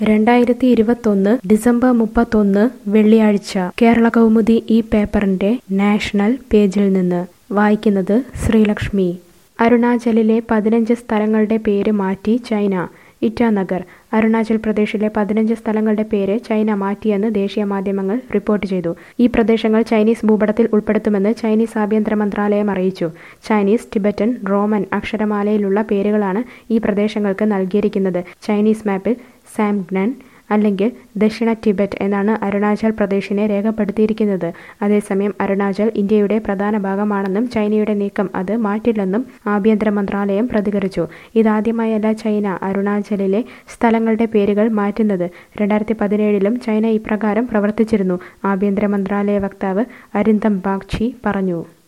രണ്ടായിരത്തി ഇരുപത്തൊന്ന് ഡിസംബർ മുപ്പത്തൊന്ന് വെള്ളിയാഴ്ച കേരള കൗമുദി ഈ പേപ്പറിന്റെ നാഷണൽ പേജിൽ നിന്ന് വായിക്കുന്നത് ശ്രീലക്ഷ്മി അരുണാചലിലെ പതിനഞ്ച് സ്ഥലങ്ങളുടെ പേര് മാറ്റി ചൈന ഇറ്റാനഗർ അരുണാചൽ പ്രദേശിലെ പതിനഞ്ച് സ്ഥലങ്ങളുടെ പേര് ചൈന മാറ്റിയെന്ന് ദേശീയ മാധ്യമങ്ങൾ റിപ്പോർട്ട് ചെയ്തു ഈ പ്രദേശങ്ങൾ ചൈനീസ് ഭൂപടത്തിൽ ഉൾപ്പെടുത്തുമെന്ന് ചൈനീസ് ആഭ്യന്തര മന്ത്രാലയം അറിയിച്ചു ചൈനീസ് ടിബറ്റൻ റോമൻ അക്ഷരമാലയിലുള്ള പേരുകളാണ് ഈ പ്രദേശങ്ങൾക്ക് നൽകിയിരിക്കുന്നത് ചൈനീസ് മാപ്പിൽ സാംഗ്നൻ അല്ലെങ്കിൽ ദക്ഷിണ ടിബറ്റ് എന്നാണ് അരുണാചൽ പ്രദേശിനെ രേഖപ്പെടുത്തിയിരിക്കുന്നത് അതേസമയം അരുണാചൽ ഇന്ത്യയുടെ പ്രധാന ഭാഗമാണെന്നും ചൈനയുടെ നീക്കം അത് മാറ്റില്ലെന്നും ആഭ്യന്തര മന്ത്രാലയം പ്രതികരിച്ചു ഇതാദ്യമായല്ല ചൈന അരുണാചലിലെ സ്ഥലങ്ങളുടെ പേരുകൾ മാറ്റുന്നത് രണ്ടായിരത്തി പതിനേഴിലും ചൈന ഇപ്രകാരം പ്രവർത്തിച്ചിരുന്നു ആഭ്യന്തര മന്ത്രാലയ വക്താവ് അരിന്ദം ബാഗ്ചി പറഞ്ഞു